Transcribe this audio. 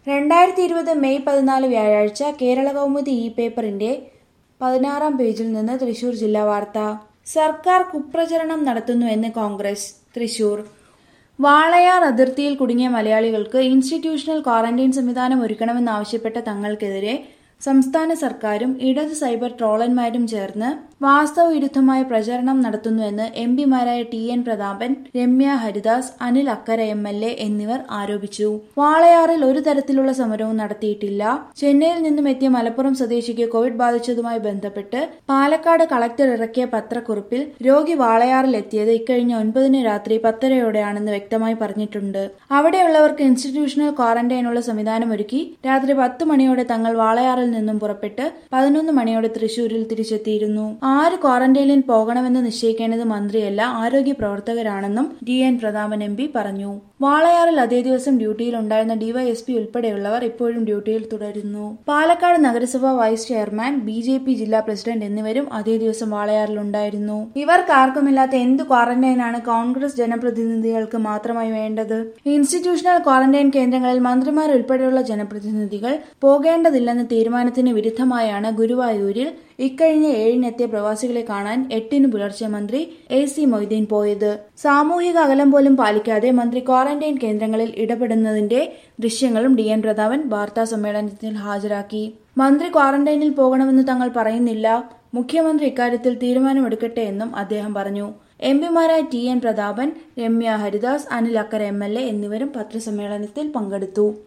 രണ്ടായിരത്തി ഇരുപത് മെയ് പതിനാല് വ്യാഴാഴ്ച കേരള കൗമുദി ഇ പേപ്പറിന്റെ പതിനാറാം പേജിൽ നിന്ന് തൃശൂർ ജില്ലാ വാർത്ത സർക്കാർ കുപ്രചരണം നടത്തുന്നുവെന്ന് കോൺഗ്രസ് തൃശൂർ വാളയാർ അതിർത്തിയിൽ കുടുങ്ങിയ മലയാളികൾക്ക് ഇൻസ്റ്റിറ്റ്യൂഷണൽ ക്വാറന്റൈൻ സംവിധാനം ഒരുക്കണമെന്നാവശ്യപ്പെട്ട തങ്ങൾക്കെതിരെ സംസ്ഥാന സർക്കാരും ഇടത് സൈബർ ട്രോളന്മാരും ചേർന്ന് വാസ്തവവിരുദ്ധമായ പ്രചരണം നടത്തുന്നുവെന്ന് എം പിമാരായ T N Prathapan Ramya Haridas Anil Akkara M L A എന്നിവർ ആരോപിച്ചു വാളയാറിൽ ഒരു തരത്തിലുള്ള സമരവും നടത്തിയിട്ടില്ല ചെന്നൈയിൽ നിന്നും എത്തിയ മലപ്പുറം സ്വദേശിക്ക് കോവിഡ് ബാധിച്ചതുമായി ബന്ധപ്പെട്ട് പാലക്കാട് കളക്ടർ ഇറക്കിയ പത്രക്കുറിപ്പിൽ രോഗി വാളയാറിൽ എത്തിയത് ഇക്കഴിഞ്ഞ ഒൻപതിന് രാത്രി പത്തരയോടെയാണെന്ന് വ്യക്തമായി പറഞ്ഞിട്ടുണ്ട് അവിടെയുള്ളവർക്ക് ഇൻസ്റ്റിറ്റ്യൂഷണൽ ക്വാറന്റൈനുള്ള സംവിധാനം ഒരുക്കി രാത്രി പത്ത് മണിയോടെ തങ്ങൾ വാളയാറിൽ നിന്നും പുറപ്പെട്ട് പതിനൊന്ന് മണിയോടെ തൃശൂരിൽ തിരിച്ചെത്തിയിരുന്നു ആര് ക്വാറന്റൈനിൽ പോകണമെന്ന് നിശ്ചയിക്കേണ്ടത് മന്ത്രിയല്ല ആരോഗ്യ പ്രവർത്തകരാണെന്നും D N Prathapan M P പറഞ്ഞു വാളയാറിൽ അതേ ദിവസം ഡ്യൂട്ടിയിൽ ഉണ്ടായിരുന്ന ഡിവൈഎസ്പി ഉൾപ്പെടെയുള്ളവർ ഇപ്പോഴും ഡ്യൂട്ടിയിൽ തുടരുന്നു പാലക്കാട് നഗരസഭ vice chairman B J P ജില്ലാ പ്രസിഡന്റ് എന്നിവരും അതേ ദിവസം വാളയാറിലുണ്ടായിരുന്നു ഇവർക്കാർക്കുമില്ലാത്ത എന്ത് ക്വാറന്റൈനാണ് കോൺഗ്രസ് ജനപ്രതിനിധികൾക്ക് മാത്രമായി വേണ്ടത് ഇൻസ്റ്റിറ്റ്യൂഷണൽ ക്വാറന്റൈൻ കേന്ദ്രങ്ങളിൽ മന്ത്രിമാർ ഉൾപ്പെടെയുള്ള ജനപ്രതിനിധികൾ പോകേണ്ടതില്ലെന്ന തീരുമാനത്തിന് വിരുദ്ധമായാണ് ഗുരുവായൂരിൽ ഇക്കഴിഞ്ഞ ഏഴിനെത്തിയ പ്രവാസികളെ കാണാൻ എട്ടിന് പുലർച്ചെ മന്ത്രി എ സി മൊയ്തീൻ പോയത് സാമൂഹിക അകലം പോലും പാലിക്കാതെ മന്ത്രി ക്വാറന്റൈൻ കേന്ദ്രങ്ങളിൽ ഇടപെടുന്നതിന്റെ ദൃശ്യങ്ങളും ഡി എൻ പ്രതാപൻ വാർത്താ സമ്മേളനത്തിൽ ഹാജരാക്കി മന്ത്രി ക്വാറന്റൈനിൽ പോകണമെന്ന് തങ്ങൾ പറയുന്നില്ല മുഖ്യമന്ത്രി ഇക്കാര്യത്തിൽ തീരുമാനമെടുക്കട്ടെ എന്നും അദ്ദേഹം പറഞ്ഞു എം പിമാരായ T N Prathapan Ramya Haridas Anil Akkara M L A എന്നിവരും പത്രസമ്മേളനത്തിൽ പങ്കെടുത്തു